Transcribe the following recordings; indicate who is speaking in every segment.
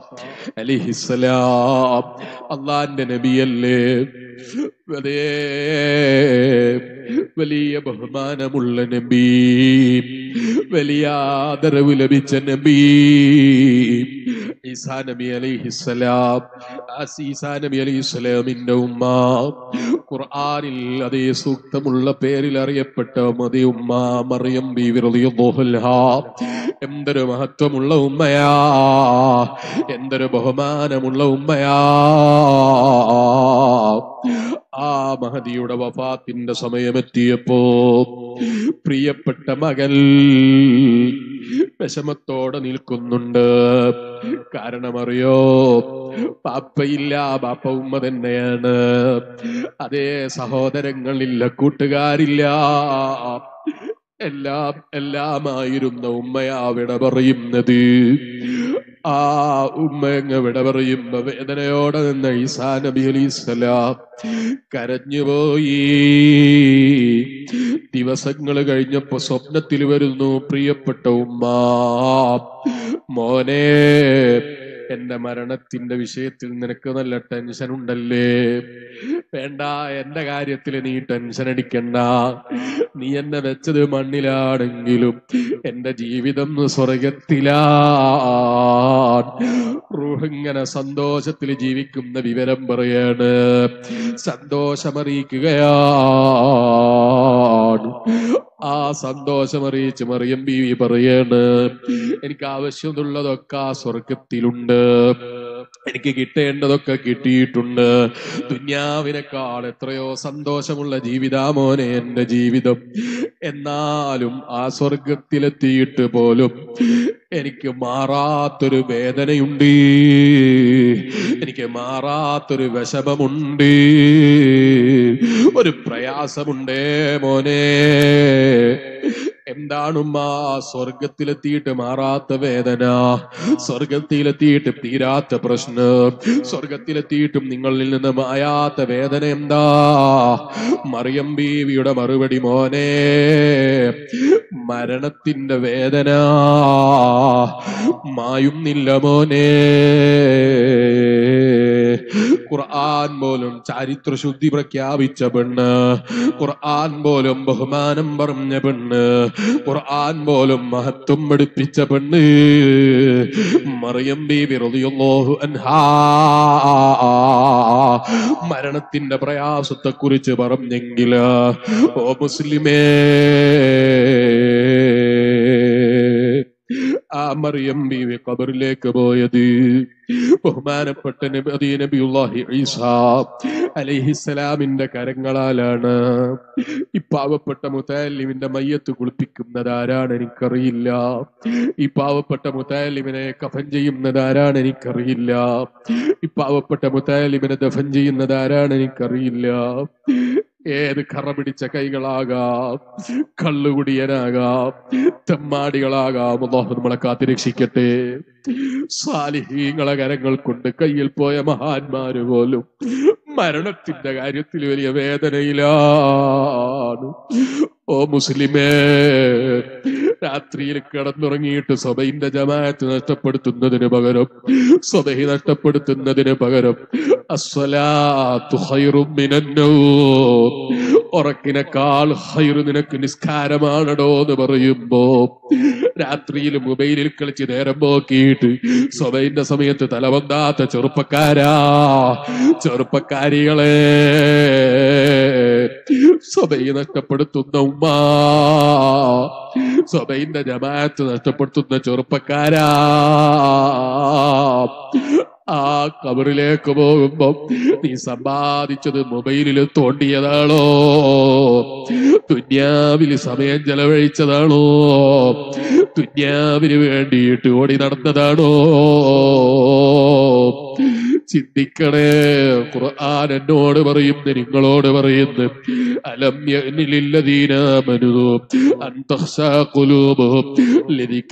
Speaker 1: അലിഹിസലാം അള്ളാന്റെ നബിയല്ലേ അതേ വലിയ ബഹുമാനമുള്ള നബി വലിയ ആദരവ് ലഭിച്ച നബി ഈസാ നബി അലൈഹിസ്സലാം ആ ഈസാ നബി അലൈഹിസ്സലാമിന്റെ ഉമ്മ ഖുർആനിൽ അതേ സൂക്തമുള്ള പേരിൽ അറിയപ്പെട്ട മതി ഉമ്മ മറിയം ബീവി റളിയല്ലാഹു അൻഹാ എന്തൊരു മഹത്വമുള്ള ഉമ്മയാ എന്തൊരു ബഹുമാനമുള്ള ഉമ്മയാ ആ മഹദിയുടെ വഫാത്തിന്റെ സമയമെത്തിയപ്പോ പ്രിയപ്പെട്ട മകൾ വിഷമത്തോടെ നിൽക്കുന്നുണ്ട് കാരണം അറിയോ പാപ്പയില്ല പാപ്പ ഉമ്മ തന്നെയാണ് അതേ സഹോദരങ്ങളില്ല കൂട്ടുകാരില്ല എല്ലാം എല്ലാമായിരുന്ന ഉമ്മയാ വിട പറയുന്നത് ആ ഉമ്മ അങ്ങ് വിട പറയുമ്പോ വേദനയോടെ നിന്ന ഈസാ നബി അലൈഹിസ്സലാം കരഞ്ഞുപോയി ദിവസങ്ങൾ കഴിഞ്ഞപ്പോ സ്വപ്നത്തിൽ വരുന്നു പ്രിയപ്പെട്ട ഉമ്മ മോനെ എന്റെ മരണത്തിന്റെ വിഷയത്തിൽ നിനക്ക് നല്ല ടെൻഷൻ ഉണ്ടല്ലേ വേണ്ട എന്റെ കാര്യത്തിൽ നീ ടെൻഷൻ അടിക്കണ്ട നീ എന്നെ വെച്ചത് മണ്ണിലാണെങ്കിലും എന്റെ ജീവിതം സ്വർഗത്തിലാ റൂഹിങ്ങനെ സന്തോഷത്തിൽ ജീവിക്കുന്ന വിവരം പറയാണ് സന്തോഷമറിയിക്കുകയാണ് ആ സന്തോഷമറിയിച്ച് മറിയം ബീവി പറയാണ് എനിക്ക് ആവശ്യമുള്ളതൊക്കെ ആ സ്വർഗത്തിലുണ്ട് എനിക്ക് കിട്ടേണ്ടതൊക്കെ കിട്ടിയിട്ടുണ്ട് ദുന്യാവിനേക്കാൾ എത്രയോ സന്തോഷമുള്ള ജീവിതാ മോനെ എന്റെ ജീവിതം എന്നാലും ആ സ്വർഗത്തിലെത്തിയിട്ട് പോലും എനിക്ക് മാറാത്തൊരു വേദനയുണ്ട് എനിക്ക് മാറാത്തൊരു വിഷമമുണ്ട് ഒരു പ്രയാസമുണ്ടേ മോനെ എന്താണുമ്മ സ്വർഗത്തിലെത്തിയിട്ട് മാറാത്ത വേദന സ്വർഗത്തിലെത്തിയിട്ട് തീരാത്ത പ്രശ്നം സ്വർഗത്തിലെത്തിയിട്ടും നിങ്ങളിൽ നിന്ന് മായാത്ത വേദന എന്താ മറിയം ബീവിയുടെ മറുപടി മോനെ മരണത്തിന്റെ വേദന മായുന്നില്ല മോനെ ഖുർആൻ പോലും ചാരിത്ര ശുദ്ധി പ്രഖ്യാപിച്ച പെണ്ണ് ഖുർആൻ പോലും ബഹുമാനം പറഞ്ഞ പെണ്ണ് ഖുർആൻ പോലും മഹത്വം പഠിപ്പിച്ച പെണ്ണ് മറിയം ബീബി റളിയല്ലാഹു അൻഹാ മരണത്തിന്റെ പ്രയാസത്തെ കുറിച്ച് പറഞ്ഞെങ്കിൽ ഓ മുസ്ലിമേ ആ മറിയം ബീവി ഖബറിലേക്ക് പോയത് ബഹുമാനപ്പെട്ട നബി അതീ നബിയുല്ലാഹി ഈസാ അലൈഹിസ്സലാമിന്റെ കരങ്ങളാലാണ് ഈ പാവപ്പെട്ട മുത്താലിമിന്റെ മയ്യത്ത് കുളിപ്പിക്കുന്നത് ആരാണ് എനിക്കറിയില്ല ഈ പാവപ്പെട്ട മുത്താലിമിനെ കഫൻ ചെയ്യുന്നത് ആരാണ് എനിക്കറിയില്ല ഈ പാവപ്പെട്ട മുത്താലിമിനെ ദഫൻ ചെയ്യുന്നത് ആരാണ് എനിക്കറിയില്ല ഏത് കറ പിടിച്ച കൈകളാകാം കള്ളുകുടിയനാകാം തെമ്മാടികളാകാം അള്ളാഹു നമ്മളെ കാത്തിരക്ഷിക്കട്ടെ സാലിഹീങ്ങളെ കരങ്ങൾ കൊണ്ട് കയ്യിൽ പോയ മഹാന്മാര് പോലും മരണത്തിന്റെ കാര്യത്തിൽ വലിയ വേദനയിലാണ് ഓ മുസ്ലിമേ രാത്രിയിൽ കിടന്നുറങ്ങിയിട്ട് സഭയിന്റെ ജമാഅത്ത് നഷ്ടപ്പെടുത്തുന്നതിന് പകരം സ്വബഹി നഷ്ടപ്പെടുത്തുന്നതിന് പകരം അസ്വലാത്തു ഖൈറും മിനന്നൗം. ഉറക്കിനേക്കാൾ ഹൈറ് നിനക്ക് നിസ്കാരമാണടോ എന്ന് പറയുമ്പോ രാത്രിയിൽ മൊബൈലിൽ കളിച്ച് നേരം പോക്കിയിട്ട് സ്വബൈന്റെ സമയത്ത് തലവന്താത്ത ചെറുപ്പക്കാരാ ചെറുപ്പക്കാരികളെ സ്വബൈ നഷ്ടപ്പെടുത്തുന്ന ഉമ്മ സ്വബൈന്റെ ജമാഅത്ത് നഷ്ടപ്പെടുത്തുന്ന ചെറുപ്പക്കാരാ ആ കബറിലേക്ക് പോകുമ്പോ നീ സമ്പാദിച്ചത് മൊബൈലിൽ തോണ്ടിയതാണോ ദുന്യാവിൽ സമയം ചെലവഴിച്ചതാണോ ദുന്യാവിന് വേണ്ടിയിട്ട് ഓടി നടന്നതാണോ ചിന്തിക്കണേ ഖുർആൻ എന്നോട് പറയുന്നു നിങ്ങളോട് പറയുന്നു അലം യഅ്നിലില്ലദീനാമനു അൻ തഖ്ശാ ഖുലൂബുഹും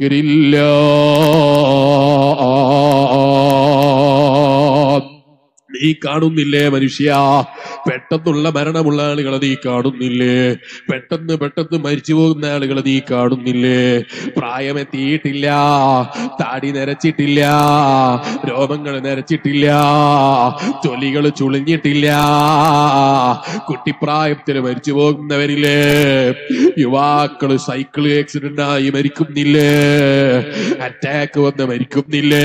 Speaker 1: ലിദിക്രില്ലാ നീ കാണുന്നില്ലേ മനുഷ്യ പെട്ടെന്നുള്ള മരണമുള്ള ആളുകളെ നീ കാണുന്നില്ലേ പെട്ടെന്ന് പെട്ടെന്ന് മരിച്ചു പോകുന്ന ആളുകളെ നീ കാണുന്നില്ലേ പ്രായമെത്തിയിട്ടില്ല താടി നരച്ചിട്ടില്ല രോമങ്ങൾ നരച്ചിട്ടില്ല തൊലികൾ ചുളിഞ്ഞിട്ടില്ല കുട്ടിപ്രായത്തിൽ മരിച്ചു പോകുന്നവരില്ലേ യുവാക്കള് സൈക്കിൾ ആക്സിഡന്റ് ആയി മരിക്കുന്നില്ലേ അറ്റാക്ക് വന്ന് മരിക്കുന്നില്ലേ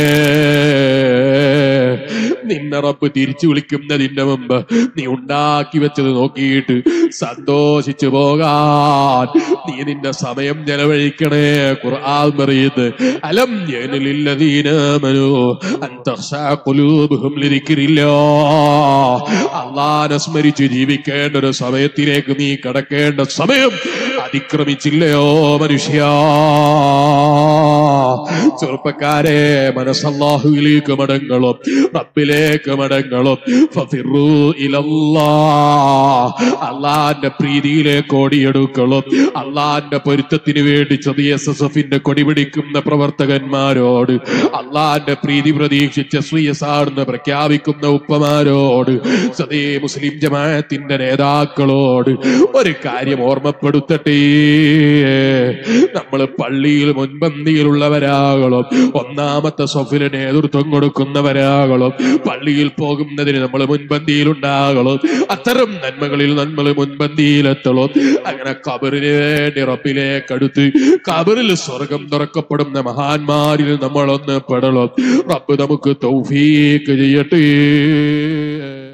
Speaker 1: നിന്നെ റബ്ബ് തിരിച്ചു വിളിക്കുന്നതിന്റെ മുമ്പ് നീ ഉണ്ടാക്കി വെച്ചത് നോക്കിയിട്ട് സന്തോഷിച്ചു പോകാൻ നീ നിന്റെ സമയം ചെലവഴിക്കണേ ഖുർആൻ പറയുന്നത് അലം യനലില്ലദീനാമനു അൻ തഖ്ശഅ ഖുലൂബുഹും ലിദിക്രില്ലാ അള്ളാനെ സ്മരിച്ച് ജീവിക്കേണ്ട ഒരു സമയത്തിലേക്ക് നീ കടക്കേണ്ട സമയം അതിക്രമിച്ചില്ലയോ മനുഷ്യ ചെറുപ്പക്കാരെ മനസ്സല്ലാഹുവിലേക്ക് മടങ്ങളും റബ്ബിലേക്ക് മടങ്ങളും ഫഫിറൂ ഇലല്ലാ അള്ളാന്റെ പ്രീതിയിലേക്ക് ഓടിയെടുക്കളും അള്ളാന്റെ പൊരുത്തത്തിന് വേണ്ടി ചെറിയ എസ് എസ് എഫിന്റെ കൊടി പിടിക്കുന്ന പ്രവർത്തകന്മാരോട് അള്ളാന്റെ പ്രീതി പ്രതീക്ഷിച്ച സ്വീയസാണെന്ന് പ്രഖ്യാപിക്കുന്ന ഉപ്പമാരോട് സതേ മുസ്ലിം ജമാഅത്തിന്റെ നേതാക്കളോട് ഒരു കാര്യം ഓർമ്മപ്പെടുത്തട്ടെ നമ്മൾ പള്ളിയിൽ മുൻപന്തിയിലുള്ളവരാകണം ഒന്നാമത്തെ സൊഫിന് നേതൃത്വം കൊടുക്കുന്നവരാകണം പള്ളിയിൽ പോകുന്നതിന് നമ്മൾ മുൻപന്തിയിലുണ്ടാകണം അത്തരം നന്മകളിൽ നമ്മൾ മുൻപന്തിയിലെത്തണം അങ്ങനെ കബറിന് വേണ്ടി റബ്ബിലേക്ക് അടുത്ത് കബറിൽ സ്വർഗം തുറക്കപ്പെടുന്ന മഹാന്മാരിൽ നമ്മൾ ഒന്ന് പെടണം റബ്ബ് നമുക്ക് തൗഫീക്ക് ചെയ്യട്ടെ